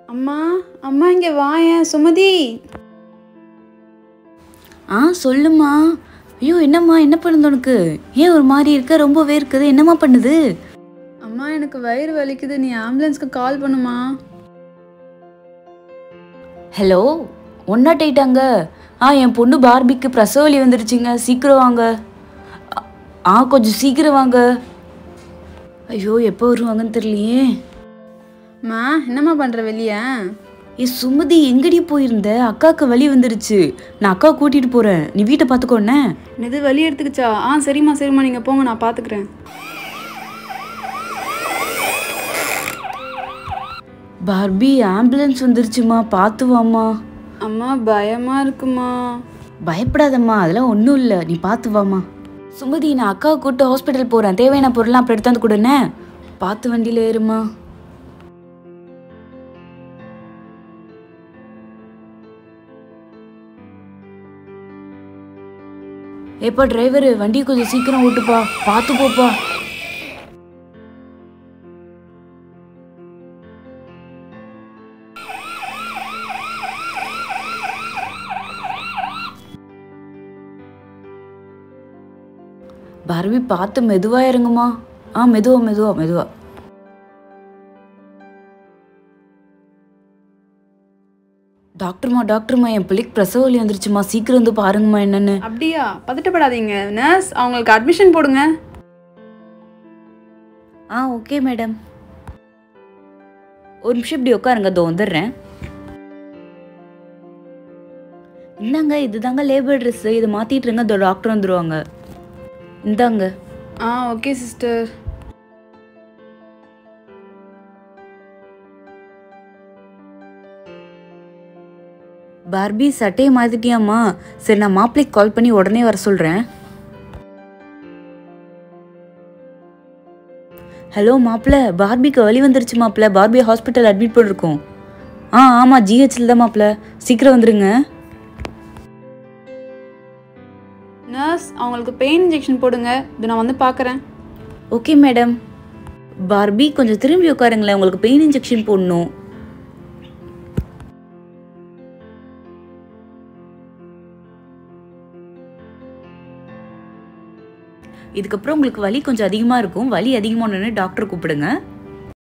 அம்மா அம்மா இங்கே வாயேன் சுமதி ஆ சொல்லுமா ஐயோ என்னம்மா என்ன பண்ணுது உனக்கு ஏன் ஒரு மாதிரி இருக்க ரொம்ப வேர்க்குது என்னம்மா பண்ணுது அம்மா எனக்கு வயிறு வலிக்குது நீ ஆம்புலன்ஸ்க்கு கால் பண்ணுமா ஹலோ ஒன் நாட் எயிட்டாங்க ஆ என் பொண்ணு பார்பிக்கு பிரசவ வலி வந்துருச்சுங்க சீக்கிரம் வாங்க ஆ, ஆ கொஞ்சம் சீக்கிரம் வாங்க ஐயோ எப்போ வருவாங்கன்னு தெரியலையே அம்மா என்னம்மா பண்ணுற வெளியே ஏ சுமதி எங்கடி போயிருந்த அக்காவுக்கு வலி வந்துருச்சு நான் அக்கா கூட்டிட்டு போறேன் நீ வீட்டை பார்த்துக்கோண்ணே இது வலி எடுத்துக்கிச்சா ஆ சரிம்மா சரிம்மா நீங்கள் போங்க நான் பார்த்துக்கிறேன் பார்பி ஆம்புலன்ஸ் வந்துருச்சுமா பார்த்து வாம்மா அம்மா பயமாக இருக்குமா பயப்படாதம்மா அதெல்லாம் ஒன்றும் இல்லை நீ பார்த்து வாம்மா சுமதி நான் அக்காவை கூப்பிட்டு ஹாஸ்பிட்டல் போகிறேன் தேவையான பொருள்லாம் அப்புறம் எடுத்தாந்து கொடுண்ணே பார்த்து வண்டியில் ஏறுமா ஏப்பா டிரைவரு வண்டியை கொஞ்சம் சீக்கிரம் ஓட்டுப்பா பார்த்து போப்பா பார்வி பார்த்து மெதுவா இறங்குமா ஆ மெதுவா மெதுவா மெதுவா டாக்டர்மா டாக்டர்மா என் பிள்ளைக்கு பிரசவ வலி வந்துருச்சுமா சீக்கிரம் வந்து பாருங்கம்மா என்னன்னு அப்படியா பதட்டப்படாதீங்க நர்ஸ் அவங்களுக்கு அட்மிஷன் போடுங்க ஆ ஓகே மேடம் ஒரு நிமிஷம் இப்படி உட்காருங்க இதோ வந்துடுறேன் இந்தாங்க இதுதாங்க லேபர் ட்ரெஸ் இதை மாத்திட்டுருங்க இதோ டாக்டர் வந்துருவாங்க இந்தாங்க ஆ ஓகே சிஸ்டர் பார்பி சட்டையை மாத்திட்டியாம்மா சரி நான் மாப்பிள்ளைக்கு கால் பண்ணி உடனே வர சொல்கிறேன் ஹலோ மாப்பிள்ள பார்பிக்கு வலி வந்துருச்சு மாப்பிள்ள பார்பி ஹாஸ்பிட்டல் அட்மிட் பண்ணிருக்கோம் ஆ ஆமாம் ஜிஹெச்சில் தான் மாப்பிள்ள சீக்கிரம் வந்துருங்க நர்ஸ் அவங்களுக்கு பெயின் இன்ஜெக்ஷன் போடுங்க இது நான் வந்து பார்க்குறேன் ஓகே மேடம் பார்பி கொஞ்சம் திரும்பி உட்காருங்களேன் உங்களுக்கு பெயின் இன்ஜெக்ஷன் போடணும் இதுக்கப்புறம் உங்களுக்கு வலி கொஞ்சம் அதிகமாக இருக்கும் வலி அதிகமானோடனே டாக்டர் கூப்பிடுங்க